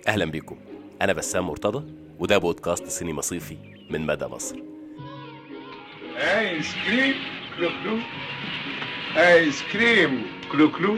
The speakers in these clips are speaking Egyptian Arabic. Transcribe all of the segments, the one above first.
أهلا بيكم أنا بسام مرتضى وده بودكاست سينما صيفي من مدى مصر ايس كريم كلو كلو ايس كريم كلو كلو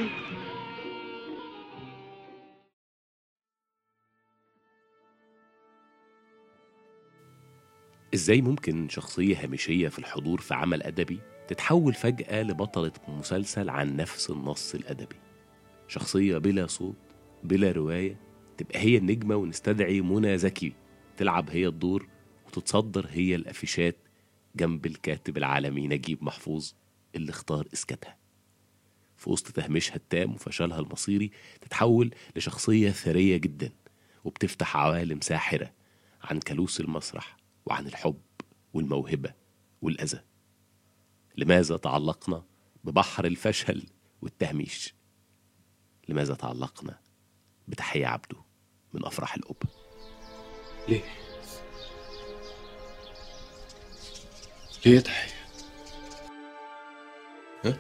إزاي ممكن شخصية هامشية في الحضور في عمل أدبي تتحول فجأة لبطلة مسلسل عن نفس النص الأدبي شخصية بلا صوت بلا رواية تبقى هي النجمة ونستدعي منى زكي تلعب هي الدور وتتصدر هي الأفيشات جنب الكاتب العالمي نجيب محفوظ اللي اختار إسكاتها في وسط تهميشها التام وفشلها المصيري تتحول لشخصية ثرية جدا وبتفتح عوالم ساحرة عن كالوس المسرح وعن الحب والموهبة والأذى لماذا تعلقنا ببحر الفشل والتهميش لماذا تعلقنا بتحية عبده من أفراح الأب ليه؟ ليه تحية؟ ها؟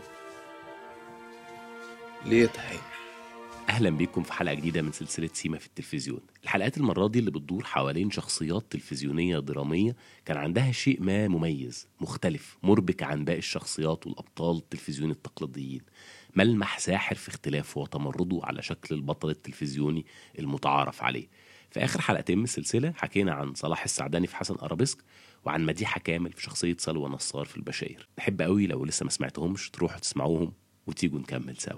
ليه تحية؟ أهلا بيكم في حلقة جديدة من سلسلة سيما في التلفزيون الحلقات المرة دي اللي بتدور حوالين شخصيات تلفزيونية درامية كان عندها شيء ما مميز مختلف مربك عن باقي الشخصيات والأبطال التلفزيوني التقليديين ملمح ساحر في اختلافه وتمرده على شكل البطل التلفزيوني المتعارف عليه في آخر حلقتين من السلسلة حكينا عن صلاح السعداني في حسن أرابيسك وعن مديحة كامل في شخصية سلوى نصار في البشاير نحب قوي لو لسه ما سمعتهمش تروحوا تسمعوهم وتيجوا نكمل سوا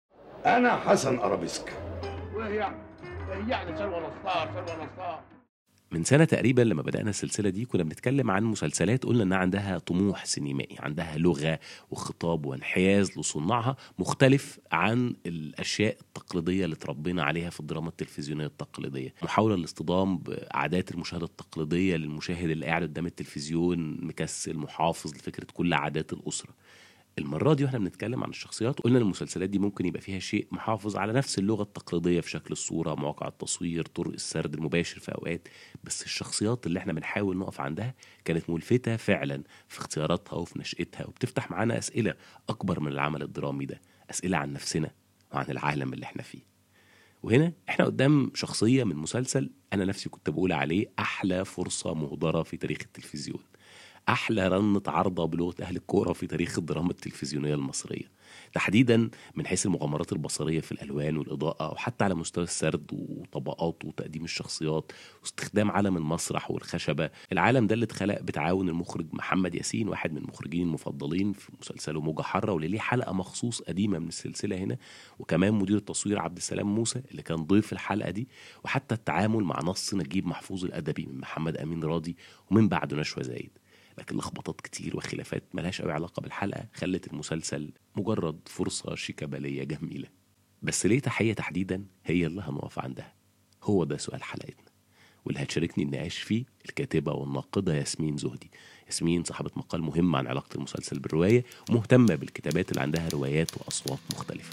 انا حسن ارابيسك وهي يعني يعني سلوى نصار سلوى نصار من سنة تقريبا لما بدأنا السلسلة دي كنا بنتكلم عن مسلسلات قلنا إنها عندها طموح سينمائي عندها لغة وخطاب وانحياز لصناعها مختلف عن الأشياء التقليدية اللي تربينا عليها في الدراما التلفزيونية التقليدية محاولة للاصطدام بعادات المشاهدة التقليدية للمشاهد اللي قاعد قدام التلفزيون مكسل محافظ لفكرة كل عادات الأسرة المرة دي واحنا بنتكلم عن الشخصيات قلنا المسلسلات دي ممكن يبقى فيها شيء محافظ على نفس اللغة التقليدية في شكل الصورة مواقع التصوير طرق السرد المباشر في أوقات بس الشخصيات اللي احنا بنحاول نقف عندها كانت ملفتة فعلا في اختياراتها وفي نشأتها وبتفتح معانا أسئلة أكبر من العمل الدرامي ده أسئلة عن نفسنا وعن العالم اللي احنا فيه وهنا احنا قدام شخصية من مسلسل أنا نفسي كنت بقول عليه أحلى فرصة مهدرة في تاريخ التلفزيون احلى رنه عارضه بلغه اهل الكوره في تاريخ الدراما التلفزيونيه المصريه تحديدا من حيث المغامرات البصريه في الالوان والاضاءه وحتى على مستوى السرد وطبقات وتقديم الشخصيات واستخدام عالم المسرح والخشبه العالم ده اللي اتخلق بتعاون المخرج محمد ياسين واحد من المخرجين المفضلين في مسلسله موجه حاره واللي ليه حلقه مخصوص قديمه من السلسله هنا وكمان مدير التصوير عبد السلام موسى اللي كان ضيف الحلقه دي وحتى التعامل مع نص نجيب محفوظ الادبي من محمد امين راضي ومن بعده نشوى زايد لكن لخبطات كتير وخلافات ملهاش قوي علاقة بالحلقة خلت المسلسل مجرد فرصة شيكابالية جميلة بس ليه تحية تحديدا هي اللي هنقف عندها هو ده سؤال حلقتنا واللي هتشاركني النقاش فيه الكاتبة والناقدة ياسمين زهدي ياسمين صاحبة مقال مهم عن علاقة المسلسل بالرواية ومهتمة بالكتابات اللي عندها روايات وأصوات مختلفة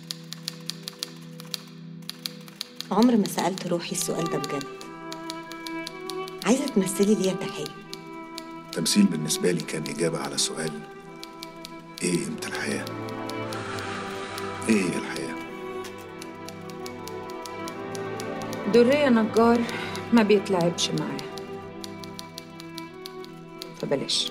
عمر ما سألت روحي السؤال ده بجد عايزة تمثلي ليا تحية التمثيل بالنسبة لي كان إجابة على سؤال إيه قيمة الحياة؟ إيه هي الحياة؟ درية نجار ما بيتلعبش معاه فبلاش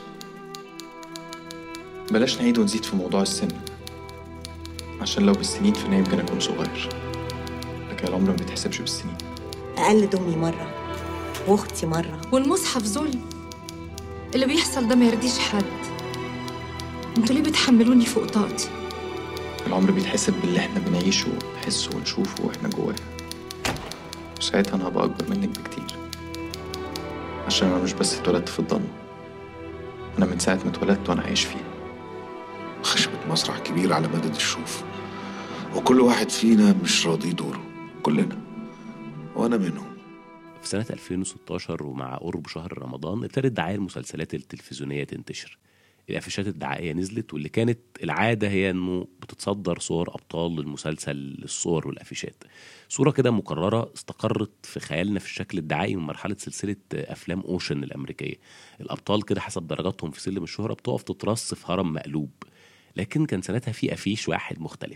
بلاش نعيد ونزيد في موضوع السن عشان لو بالسنين فأنا يمكن أكون صغير لكن العمر ما بيتحسبش بالسنين أقل دمي مرة وأختي مرة والمصحف ظلم اللي بيحصل ده ما يرضيش حد انتوا ليه بتحملوني فوق طاقتي العمر بيتحسب باللي احنا بنعيشه ونحسه ونشوفه واحنا جواه وساعتها انا هبقى اكبر منك بكتير عشان انا مش بس اتولدت في الضلمه انا من ساعه ما اتولدت وانا عايش فيها خشبة مسرح كبير على مدد الشوف وكل واحد فينا مش راضي دوره كلنا وأنا منهم في سنة 2016 ومع قرب شهر رمضان ابتدت دعاية المسلسلات التلفزيونية تنتشر الافيشات الدعائيه نزلت واللي كانت العاده هي انه بتتصدر صور ابطال للمسلسل للصور والافيشات صوره كده مكرره استقرت في خيالنا في الشكل الدعائي من مرحله سلسله افلام اوشن الامريكيه الابطال كده حسب درجاتهم في سلم الشهره بتقف تترص في هرم مقلوب لكن كان سنتها في افيش واحد مختلف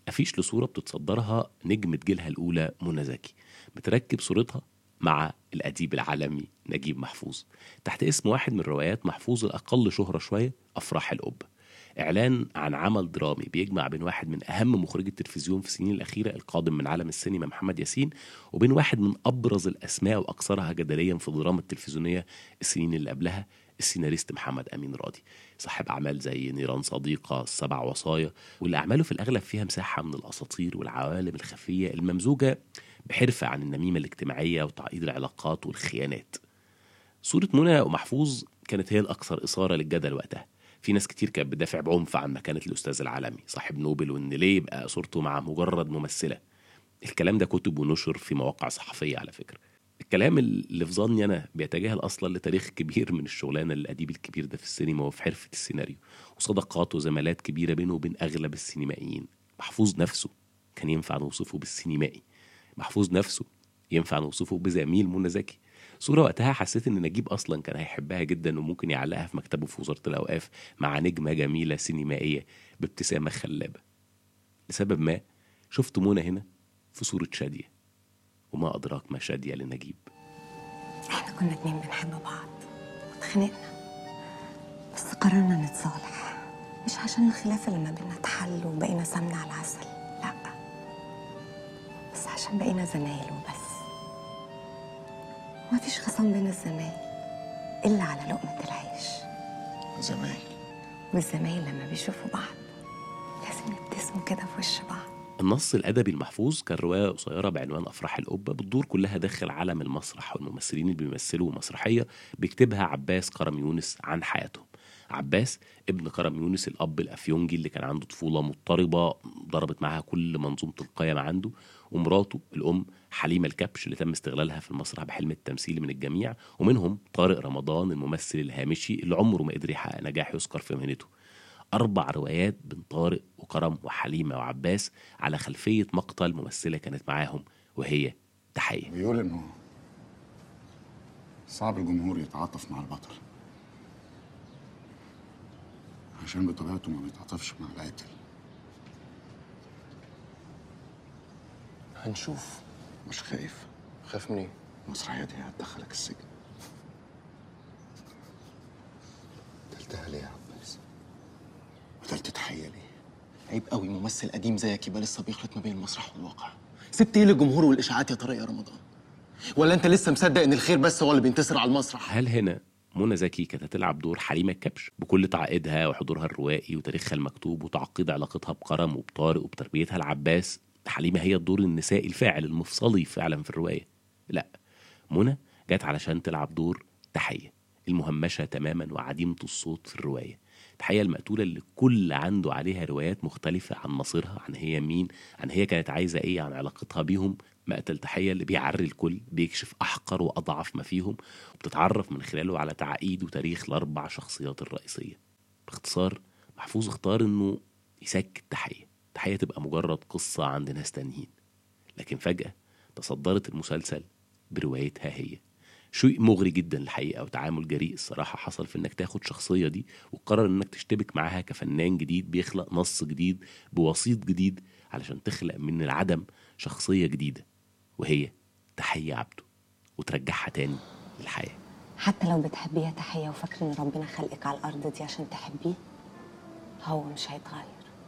أفيش لصورة بتتصدرها نجمة جيلها الأولى منى زكي بتركب صورتها مع الأديب العالمي نجيب محفوظ تحت اسم واحد من روايات محفوظ الأقل شهرة شوية أفراح الأب إعلان عن عمل درامي بيجمع بين واحد من أهم مخرجي التلفزيون في السنين الأخيرة القادم من عالم السينما محمد ياسين وبين واحد من أبرز الأسماء وأكثرها جدليا في الدراما التلفزيونية السنين اللي قبلها السيناريست محمد أمين راضي صاحب أعمال زي نيران صديقة السبع وصايا واللي أعماله في الأغلب فيها مساحة من الأساطير والعوالم الخفية الممزوجة بحرفة عن النميمة الاجتماعية وتعقيد العلاقات والخيانات صورة منى ومحفوظ كانت هي الأكثر إثارة للجدل وقتها في ناس كتير كانت بتدافع بعنف عن مكانة الأستاذ العالمي صاحب نوبل وإن ليه يبقى صورته مع مجرد ممثلة الكلام ده كتب ونشر في مواقع صحفية على فكرة الكلام اللي في ظني أنا بيتجاهل أصلا لتاريخ كبير من الشغلانة الأديب الكبير ده في السينما وفي حرفة السيناريو وصداقات وزمالات كبيرة بينه وبين أغلب السينمائيين محفوظ نفسه كان ينفع نوصفه بالسينمائي محفوظ نفسه ينفع نوصفه بزميل منى زكي صورة وقتها حسيت إن نجيب أصلا كان هيحبها جدا وممكن يعلقها في مكتبه في وزارة الأوقاف مع نجمة جميلة سينمائية بابتسامة خلابة لسبب ما شفت منى هنا في صورة شادية وما أدراك ما شادية لنجيب احنا كنا اتنين بنحب بعض واتخانقنا بس قررنا نتصالح مش عشان الخلاف اللي ما بينا اتحل وبقينا سمنة على العسل لا بس عشان بقينا زمايل وبس ومفيش خصام بين الزمايل إلا على لقمة العيش زمايل والزمايل لما بيشوفوا بعض لازم يبتسموا كده في وش بعض النص الأدبي المحفوظ كان رواية قصيرة بعنوان أفراح القبة بتدور كلها داخل عالم المسرح والممثلين اللي بيمثلوا مسرحية بيكتبها عباس كرم يونس عن حياتهم عباس ابن كرم يونس الأب الأفيونجي اللي كان عنده طفولة مضطربة ضربت معاها كل منظومة القيم عنده ومراته الأم حليمة الكبش اللي تم استغلالها في المسرح بحلم التمثيل من الجميع ومنهم طارق رمضان الممثل الهامشي اللي عمره ما قدر يحقق نجاح يذكر في مهنته أربع روايات بين طارق وكرم وحليمة وعباس على خلفية مقتل ممثلة كانت معاهم وهي تحية بيقول انه صعب الجمهور يتعاطف مع البطل عشان بطبيعته ما بيتعاطفش مع القاتل هنشوف مش خايف خاف من ايه؟ المسرحية دي هتدخلك السجن قتلتها ليه يا عباس؟ قتلت تحية ليه؟ عيب قوي ممثل قديم زيك يبقى لسه بيخلط ما بين المسرح والواقع سبت ايه للجمهور والاشاعات يا طارق يا رمضان ولا انت لسه مصدق ان الخير بس هو اللي بينتصر على المسرح هل هنا منى زكي كانت هتلعب دور حليمة الكبش بكل تعقيدها وحضورها الروائي وتاريخها المكتوب وتعقيد علاقتها بكرم وبطارق وبتربيتها لعباس حليمة هي الدور النسائي الفاعل المفصلي فعلا في الرواية لا منى جت علشان تلعب دور تحية المهمشة تماما وعديمة الصوت في الرواية تحية المقتولة اللي كل عنده عليها روايات مختلفة عن مصيرها عن هي مين عن هي كانت عايزة ايه عن علاقتها بيهم مقتل تحية اللي بيعري الكل بيكشف أحقر وأضعف ما فيهم وبتتعرف من خلاله على تعقيد وتاريخ الأربع شخصيات الرئيسية باختصار محفوظ اختار إنه يسكت تحية تحية تبقى مجرد قصة عند ناس تانيين لكن فجأة تصدرت المسلسل بروايتها هي شيء مغري جدا الحقيقة وتعامل جريء الصراحة حصل في انك تاخد شخصية دي وتقرر انك تشتبك معاها كفنان جديد بيخلق نص جديد بوسيط جديد علشان تخلق من العدم شخصية جديدة وهي تحية عبده وترجعها تاني للحياة حتى لو بتحبيه يا تحية وفاكرة إن ربنا خلقك على الأرض دي عشان تحبيه هو مش هيتغير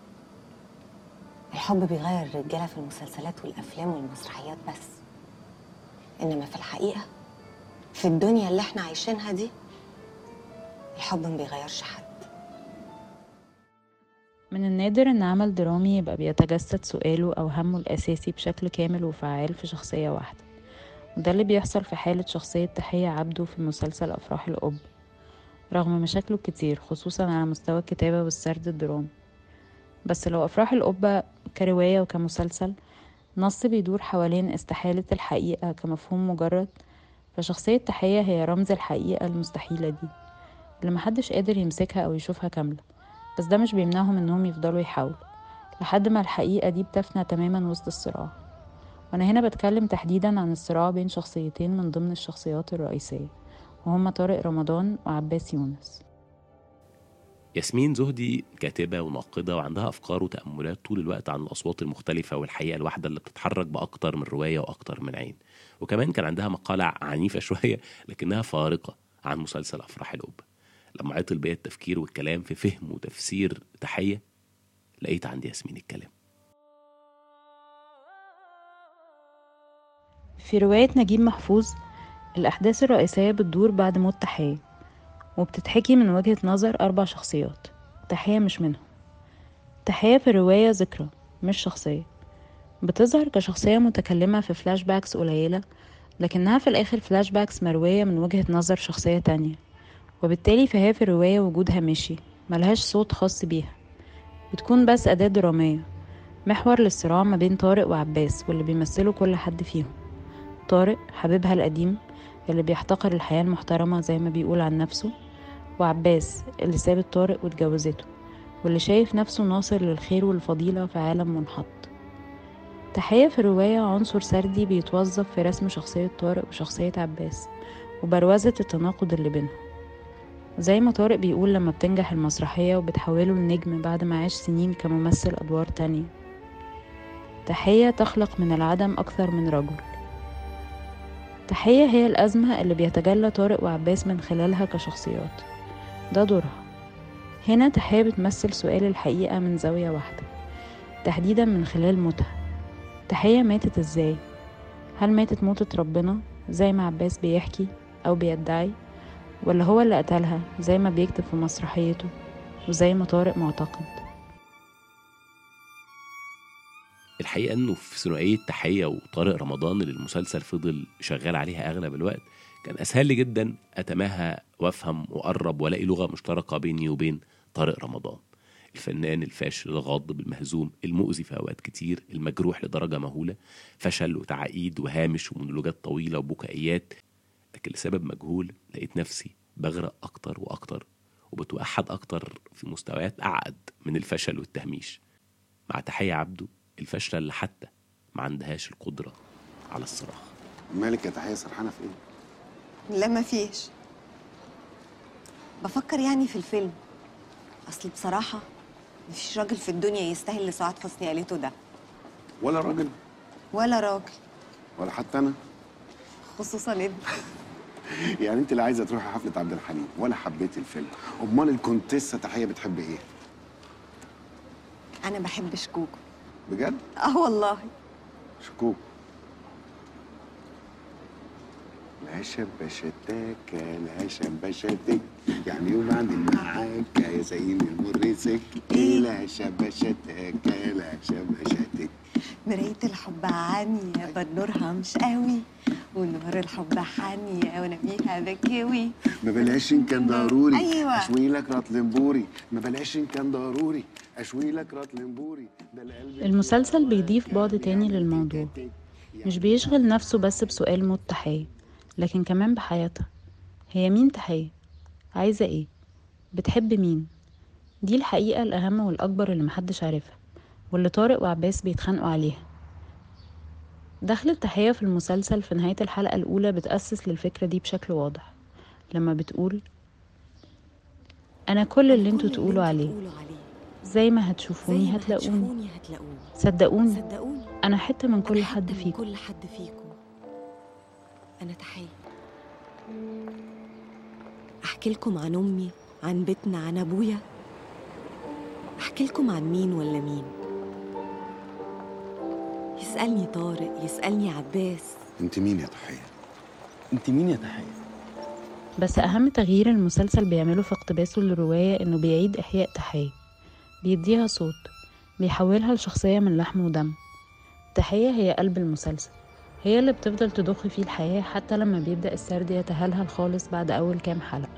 الحب بيغير الرجالة في المسلسلات والأفلام والمسرحيات بس إنما في الحقيقة في الدنيا اللي احنا عايشينها دي الحب ما بيغيرش حد من النادر إن عمل درامي يبقى بيتجسد سؤاله أو همه الأساسي بشكل كامل وفعال في شخصية واحدة وده اللي بيحصل في حالة شخصية تحية عبده في مسلسل أفراح الأب رغم مشاكله كتير خصوصا على مستوى الكتابة والسرد الدرامي بس لو أفراح القبة كرواية وكمسلسل نص بيدور حوالين استحالة الحقيقة كمفهوم مجرد فشخصية تحية هي رمز الحقيقة المستحيلة دي اللي محدش قادر يمسكها أو يشوفها كاملة بس ده مش بيمنعهم إنهم يفضلوا يحاولوا لحد ما الحقيقة دي بتفنى تماما وسط الصراع وأنا هنا بتكلم تحديدا عن الصراع بين شخصيتين من ضمن الشخصيات الرئيسية وهما طارق رمضان وعباس يونس ياسمين زهدي كاتبة وناقدة وعندها أفكار وتأملات طول الوقت عن الأصوات المختلفة والحقيقة الواحدة اللي بتتحرك بأكتر من رواية وأكتر من عين وكمان كان عندها مقالة عنيفة شوية لكنها فارقة عن مسلسل أفراح الأب لما عطل بيا التفكير والكلام في فهم وتفسير تحية لقيت عند ياسمين الكلام في رواية نجيب محفوظ الأحداث الرئيسية بتدور بعد موت تحية وبتتحكي من وجهة نظر أربع شخصيات تحية مش منهم تحية في الرواية ذكرى مش شخصية بتظهر كشخصية متكلمة في فلاش باكس قليلة لكنها في الآخر فلاش باكس مروية من وجهة نظر شخصية تانية وبالتالي فهي في الرواية وجودها ماشي ملهاش صوت خاص بيها بتكون بس أداة درامية محور للصراع ما بين طارق وعباس واللي بيمثلوا كل حد فيهم طارق حبيبها القديم اللي بيحتقر الحياة المحترمة زي ما بيقول عن نفسه وعباس اللي سابت طارق واتجوزته واللي شايف نفسه ناصر للخير والفضيلة في عالم منحط تحية في الرواية عنصر سردي بيتوظف في رسم شخصية طارق وشخصية عباس وبروزة التناقض اللي بينهم زي ما طارق بيقول لما بتنجح المسرحية وبتحوله لنجم بعد ما عاش سنين كممثل أدوار تانية تحية تخلق من العدم أكثر من رجل تحية هي الأزمة اللي بيتجلى طارق وعباس من خلالها كشخصيات ده دورها هنا تحية بتمثل سؤال الحقيقة من زاوية واحدة تحديدا من خلال موتها تحية ماتت ازاي هل ماتت موتة ربنا زي ما عباس بيحكي أو بيدعي ولا هو اللي قتلها زي ما بيكتب في مسرحيته وزي ما طارق معتقد الحقيقة انه في ثنائية تحية وطارق رمضان اللي المسلسل فضل شغال عليها اغلب الوقت كان اسهل لي جدا اتماهى وافهم واقرب والاقي لغة مشتركة بيني وبين طارق رمضان الفنان الفاشل الغاضب المهزوم المؤذي في اوقات كتير المجروح لدرجة مهولة فشل وتعقيد وهامش ومونولوجات طويلة وبكائيات لكن لسبب مجهول لقيت نفسي بغرق اكتر واكتر وبتوحد اكتر في مستويات اعقد من الفشل والتهميش مع تحية عبده الفاشلة اللي حتى ما عندهاش القدرة على الصراخ مالك يا تحيه سرحانه في ايه؟ لا ما فيش بفكر يعني في الفيلم اصل بصراحة مفيش راجل في الدنيا يستاهل اللي سعاد حسني قالته ده ولا راجل ولا راجل ولا حتى انا خصوصا انت يعني انت اللي عايزه تروحي حفله عبد الحليم ولا حبيتي الفيلم امال الكونتيسه تحيه بتحب ايه؟ انا بحب شكوكو بجد؟ اه والله شكوك العشب بشتاك العشب بشتك يعني يوم عندي معاك يا زين المرسك العشب بشتاك العشب بشتك مراية الحب عانية بنورها مش قوي ونور الحب حانية وانا بيها بكوي ما بلاش ان كان ضروري أيوة. اشوي لك رطلنبوري ما بلاش ان كان ضروري اشوي لك رطلنبوري ده القلب المسلسل بيضيف بعد تاني للموضوع مش بيشغل نفسه بس بسؤال موت تحية لكن كمان بحياتها هي مين تحية عايزة ايه بتحب مين دي الحقيقة الأهم والأكبر اللي محدش عارفها واللي طارق وعباس بيتخانقوا عليها دخلت تحية في المسلسل في نهاية الحلقة الأولى بتأسس للفكرة دي بشكل واضح لما بتقول أنا كل اللي انتوا تقولوا عليه زي ما هتشوفوني هتلاقوني هتلاقوني صدقوني صدقوني أنا حتة من كل أنا حد حتة من فيكم كل حد فيكم أنا تحية أحكي لكم عن أمي عن بيتنا عن أبويا أحكي لكم عن مين ولا مين يسألني طارق يسألني عباس انت مين يا تحيه؟ انت مين يا تحية؟ بس أهم تغيير المسلسل بيعمله في اقتباسه للرواية إنه بيعيد إحياء تحية بيديها صوت بيحولها لشخصية من لحم ودم تحية هي قلب المسلسل هي اللي بتفضل تضخ فيه الحياة حتى لما بيبدأ السرد يتهلهل خالص بعد أول كام حلقة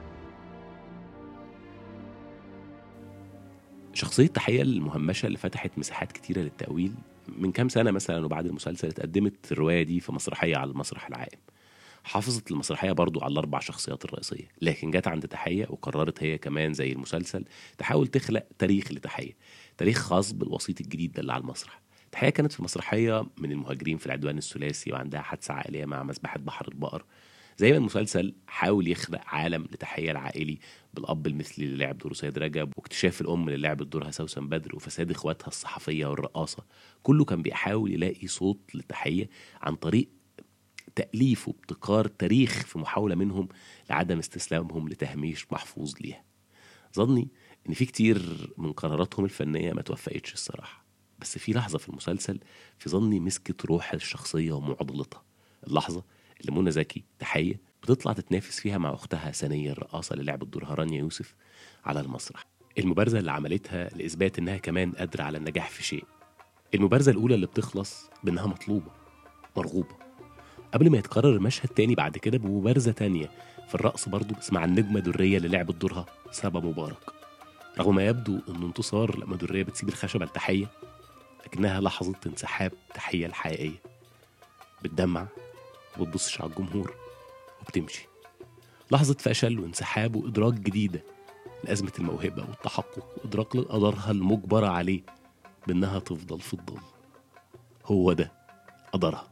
شخصية تحية المهمشة اللي فتحت مساحات كتيرة للتأويل من كام سنة مثلا وبعد المسلسل اتقدمت الرواية دي في مسرحية على المسرح العام حافظت المسرحية برضو على الأربع شخصيات الرئيسية لكن جت عند تحية وقررت هي كمان زي المسلسل تحاول تخلق تاريخ لتحية تاريخ خاص بالوسيط الجديد ده اللي على المسرح تحية كانت في مسرحية من المهاجرين في العدوان الثلاثي وعندها حادثة عائلية مع مذبحة بحر البقر زي ما المسلسل حاول يخلق عالم لتحية العائلي بالأب المثلي اللي لعب دوره سيد رجب واكتشاف الأم اللي لعبت دورها سوسن بدر وفساد إخواتها الصحفية والرقاصة كله كان بيحاول يلاقي صوت للتحية عن طريق تأليف وابتكار تاريخ في محاولة منهم لعدم استسلامهم لتهميش محفوظ ليها ظني إن في كتير من قراراتهم الفنية ما توفقتش الصراحة بس في لحظة في المسلسل في ظني مسكت روح الشخصية ومعضلتها اللحظة اللي منى زكي تحية بتطلع تتنافس فيها مع أختها سنية الرقاصة اللي لعبت دورها رانيا يوسف على المسرح المبارزة اللي عملتها لإثبات إنها كمان قادرة على النجاح في شيء المبارزة الأولى اللي بتخلص بإنها مطلوبة مرغوبة قبل ما يتكرر مشهد تاني بعد كده بمبارزة تانية في الرقص برضه بس مع النجمة درية اللي لعبت دورها سبا مبارك رغم ما يبدو انه انتصار لما درية بتسيب الخشبة لتحية لكنها لحظة انسحاب تحية الحقيقية بتدمع وبتبصش على الجمهور وبتمشي لحظة فشل وانسحاب وإدراك جديدة لأزمة الموهبة والتحقق وإدراك لقدرها المجبرة عليه بإنها تفضل في الظل هو ده قدرها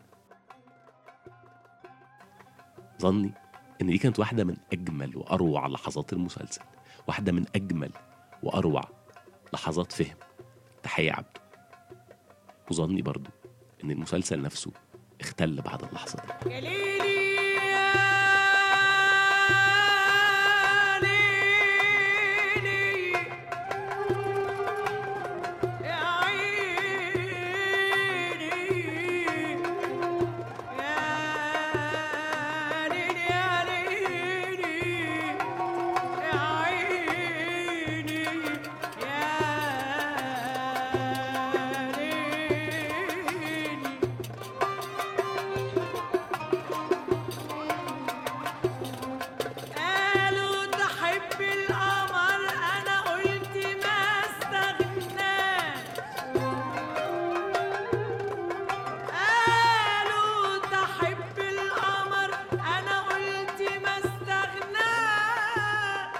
ظني إن دي كانت واحدة من أجمل وأروع لحظات المسلسل واحدة من أجمل وأروع لحظات فهم تحية عبده وظني برضو إن المسلسل نفسه اختل بعد اللحظة دي قالوا تحب القمر انا قلت ما استغناش قالوا تحب القمر انا قلت ما استغناش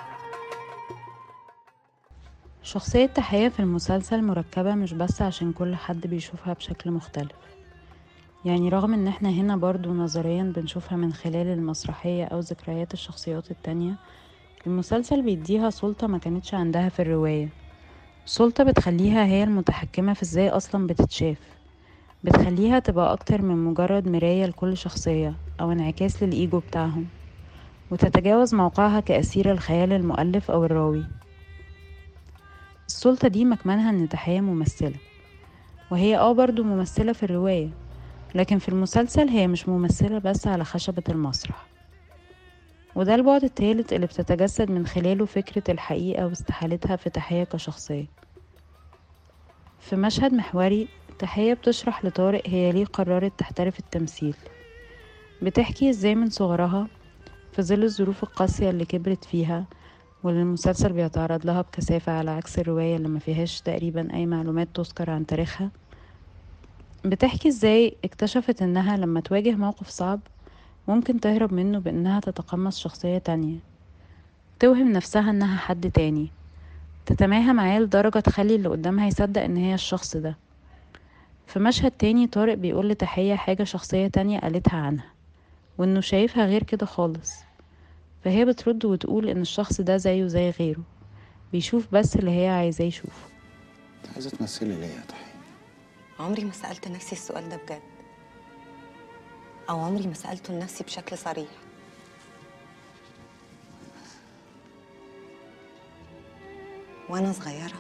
شخصية تحية في المسلسل مركبة مش بس عشان كل حد بيشوفها بشكل مختلف يعني رغم ان احنا هنا برضو نظريا بنشوفها من خلال المسرحية او ذكريات الشخصيات التانية المسلسل بيديها سلطة ما كانتش عندها في الرواية سلطة بتخليها هي المتحكمة في ازاي اصلا بتتشاف بتخليها تبقى اكتر من مجرد مراية لكل شخصية او انعكاس للايجو بتاعهم وتتجاوز موقعها كأسير الخيال المؤلف او الراوي السلطة دي مكمنها ان تحية ممثلة وهي اه برضو ممثلة في الرواية لكن في المسلسل هي مش ممثلة بس على خشبة المسرح وده البعد التالت اللي بتتجسد من خلاله فكرة الحقيقة واستحالتها في تحية كشخصية في مشهد محوري تحية بتشرح لطارق هي ليه قررت تحترف التمثيل بتحكي ازاي من صغرها في ظل الظروف القاسية اللي كبرت فيها واللي المسلسل بيتعرض لها بكثافة على عكس الرواية اللي ما فيهاش تقريبا أي معلومات تذكر عن تاريخها بتحكي ازاي اكتشفت انها لما تواجه موقف صعب ممكن تهرب منه بانها تتقمص شخصية تانية توهم نفسها انها حد تاني تتماهى معاه لدرجة تخلي اللي قدامها يصدق ان هي الشخص ده في مشهد تاني طارق بيقول لتحية حاجة شخصية تانية قالتها عنها وانه شايفها غير كده خالص فهي بترد وتقول ان الشخص ده زيه زي غيره بيشوف بس اللي هي عايزاه يشوفه انت عايزه تمثلي ليه يا تحية عمري ما سألت نفسي السؤال ده بجد أو عمري ما سألته لنفسي بشكل صريح وأنا صغيرة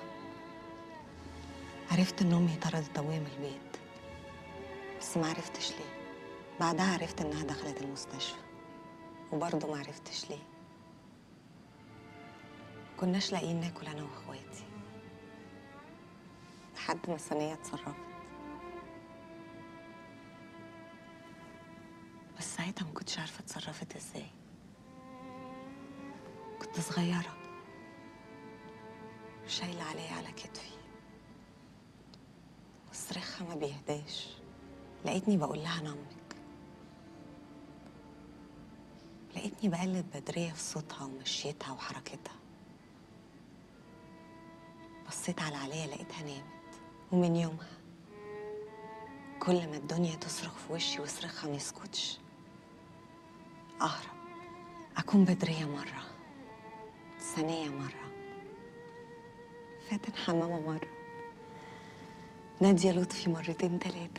عرفت إن أمي طردت أبويا من البيت بس ما عرفتش ليه بعدها عرفت إنها دخلت المستشفى وبرضه ما عرفتش ليه كناش لاقيين ناكل أنا وإخواتي لحد ما الثانية اتصرفت بس ساعتها ما كنتش عارفة اتصرفت ازاي كنت صغيرة شايلة عليا على كتفي وصريخها ما بيهداش لقيتني بقول لها انا امك لقيتني بقلد بدرية في صوتها ومشيتها وحركتها بصيت على عليا لقيتها نامت ومن يومها كل ما الدنيا تصرخ في وشي وصرخها ما يسكتش أهرب أكون بدرية مرة ثانية مرة فاتن حمامة مرة نادية لطفي مرتين تلاتة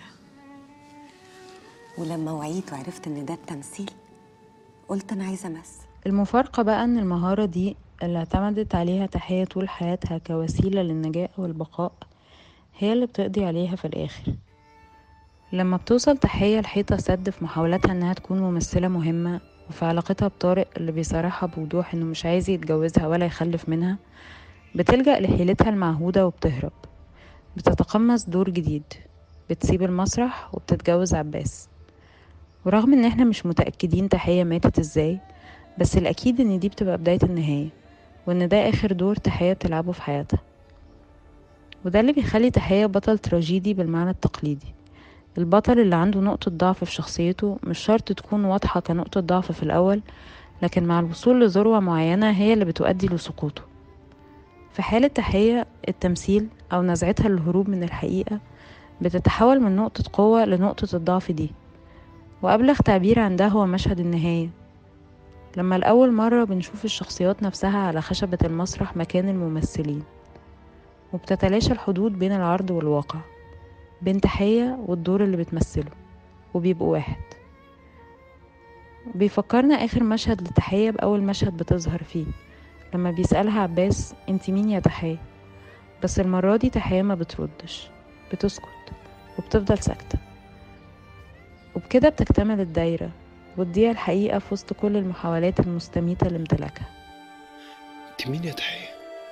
ولما وعيت وعرفت إن ده التمثيل قلت أنا عايزة أمثل المفارقة بقى إن المهارة دي اللي اعتمدت عليها تحية طول حياتها كوسيلة للنجاة والبقاء هي اللي بتقضي عليها في الآخر لما بتوصل تحية لحيطة سد في محاولاتها إنها تكون ممثلة مهمة وفي علاقتها بطارق اللي بيصارحها بوضوح إنه مش عايز يتجوزها ولا يخلف منها بتلجأ لحيلتها المعهودة وبتهرب بتتقمص دور جديد بتسيب المسرح وبتتجوز عباس ورغم ان احنا مش متأكدين تحية ماتت ازاي بس الأكيد ان دي بتبقى بداية النهاية وان ده آخر دور تحية بتلعبه في حياتها وده اللي بيخلي تحية بطل تراجيدي بالمعنى التقليدي البطل اللي عنده نقطة ضعف في شخصيته مش شرط تكون واضحة كنقطة ضعف في الأول لكن مع الوصول لذروة معينة هي اللي بتؤدي لسقوطه في حالة تحية التمثيل أو نزعتها للهروب من الحقيقة بتتحول من نقطة قوة لنقطة الضعف دي وأبلغ تعبير عن ده هو مشهد النهاية لما لأول مرة بنشوف الشخصيات نفسها على خشبة المسرح مكان الممثلين وبتتلاشى الحدود بين العرض والواقع بين تحية والدور اللي بتمثله وبيبقوا واحد بيفكرنا آخر مشهد لتحية بأول مشهد بتظهر فيه لما بيسألها عباس انت مين يا تحية بس المرة دي تحية ما بتردش بتسكت وبتفضل ساكتة وبكده بتكتمل الدايرة وتضيع الحقيقة في وسط كل المحاولات المستميتة لامتلاكها انت مين يا تحية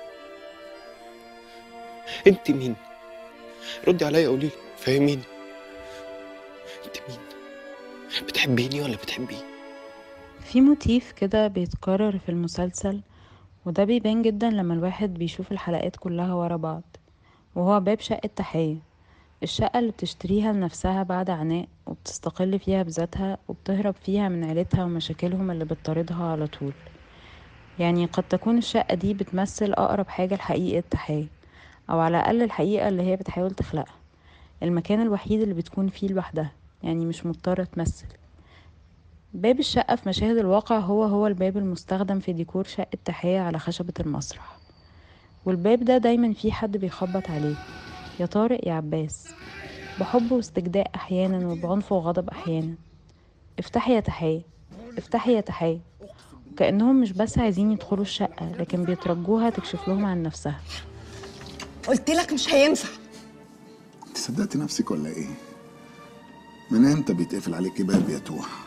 انت مين ردي عليا قولي فهميني انت مين بتحبيني ولا بتحبيه في موتيف كده بيتكرر في المسلسل وده بيبان جدا لما الواحد بيشوف الحلقات كلها ورا بعض وهو باب شقة تحية الشقة اللي بتشتريها لنفسها بعد عناء وبتستقل فيها بذاتها وبتهرب فيها من عيلتها ومشاكلهم اللي بتطاردها على طول يعني قد تكون الشقة دي بتمثل أقرب حاجة لحقيقة تحية أو على الأقل الحقيقة اللي هي بتحاول تخلقها المكان الوحيد اللي بتكون فيه لوحدها يعني مش مضطرة تمثل باب الشقة في مشاهد الواقع هو هو الباب المستخدم في ديكور شقة تحية على خشبة المسرح والباب ده دايما فيه حد بيخبط عليه يا طارق يا عباس بحب واستجداء أحيانا وبعنف وغضب أحيانا افتحي يا تحية افتحي يا تحية وكأنهم مش بس عايزين يدخلوا الشقة لكن بيترجوها تكشف لهم عن نفسها قلت لك مش هينفع انت صدقتي نفسك ولا ايه؟ من امتى بيتقفل عليك باب يا توح؟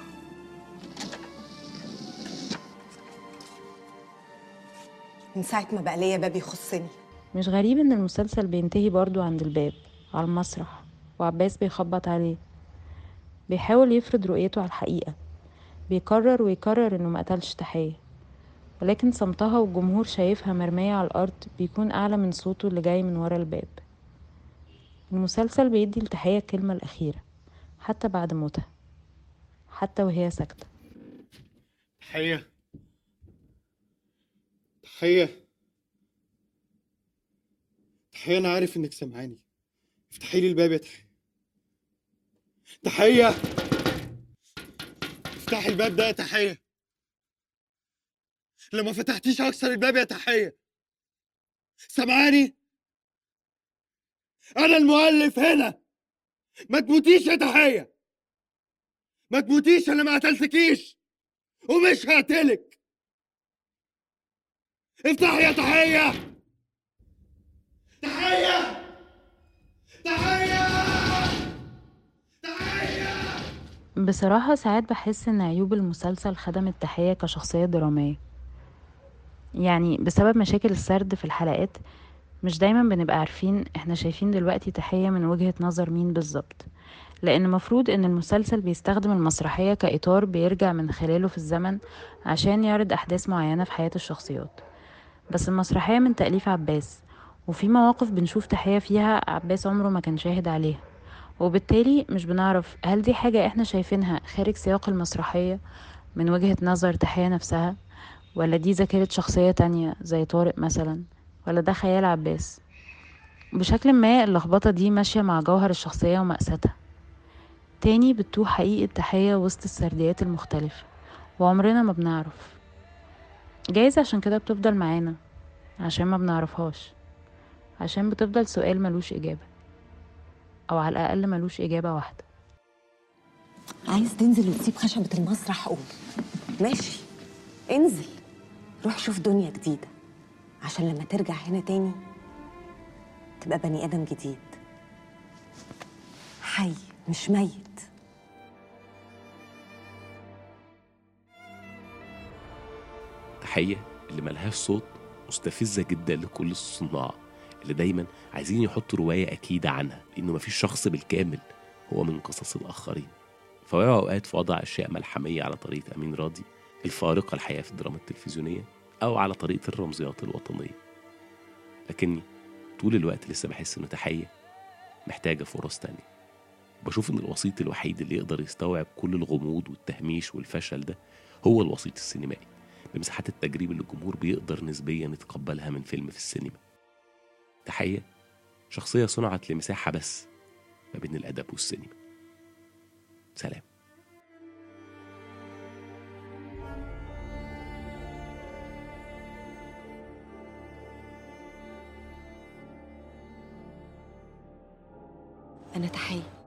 من ساعة ما بقى ليا باب يخصني مش غريب ان المسلسل بينتهي برضو عند الباب على المسرح وعباس بيخبط عليه بيحاول يفرض رؤيته على الحقيقة بيكرر ويكرر انه مقتلش تحية ولكن صمتها والجمهور شايفها مرمية على الأرض بيكون أعلى من صوته اللي جاي من ورا الباب المسلسل بيدي لتحية الكلمة الأخيرة حتى بعد موتها حتى وهي ساكتة تحية تحية تحية أنا عارف إنك سامعاني افتحي لي الباب يا تحية تحية افتحي الباب ده يا تحية لو ما فتحتيش هكسر الباب يا تحية سامعاني أنا المؤلف هنا ما تموتيش يا تحية ما تموتيش أنا ما قتلتكيش ومش هقتلك افتحي يا تحية تحية تحية بصراحة ساعات بحس ان عيوب المسلسل خدم التحية كشخصية درامية يعني بسبب مشاكل السرد في الحلقات مش دايما بنبقى عارفين احنا شايفين دلوقتي تحية من وجهة نظر مين بالظبط لان مفروض ان المسلسل بيستخدم المسرحية كإطار بيرجع من خلاله في الزمن عشان يعرض أحداث معينة في حياة الشخصيات بس المسرحية من تأليف عباس وفي مواقف بنشوف تحية فيها عباس عمره ما كان شاهد عليها وبالتالي مش بنعرف هل دي حاجة احنا شايفينها خارج سياق المسرحية من وجهة نظر تحية نفسها ولا دي ذاكرة شخصية تانية زي طارق مثلا ولا ده خيال عباس بشكل ما اللخبطة دي ماشية مع جوهر الشخصية ومأساتها تاني بتوه حقيقة تحية وسط السرديات المختلفة وعمرنا ما بنعرف جايز عشان كده بتفضل معانا عشان ما بنعرفهاش عشان بتفضل سؤال ملوش إجابة أو على الأقل ملوش إجابة واحدة عايز تنزل وتسيب خشبة المسرح قوم ماشي انزل روح شوف دنيا جديدة عشان لما ترجع هنا تاني تبقى بني آدم جديد حي مش ميت تحية اللي ملهاش صوت مستفزة جدا لكل الصناع اللي دايما عايزين يحطوا رواية أكيدة عنها لأنه مفيش شخص بالكامل هو من قصص الآخرين فوقعوا أوقات في وضع أشياء ملحمية على طريقة أمين راضي الفارقة الحقيقة في الدراما التلفزيونية أو على طريقة الرمزيات الوطنية لكني طول الوقت لسه بحس إنه تحية محتاجة فرص تانية بشوف إن الوسيط الوحيد اللي يقدر يستوعب كل الغموض والتهميش والفشل ده هو الوسيط السينمائي بمساحات التجريب اللي الجمهور بيقدر نسبيا يتقبلها من فيلم في السينما تحية شخصية صنعت لمساحة بس ما بين الأدب والسينما سلام أنا تحية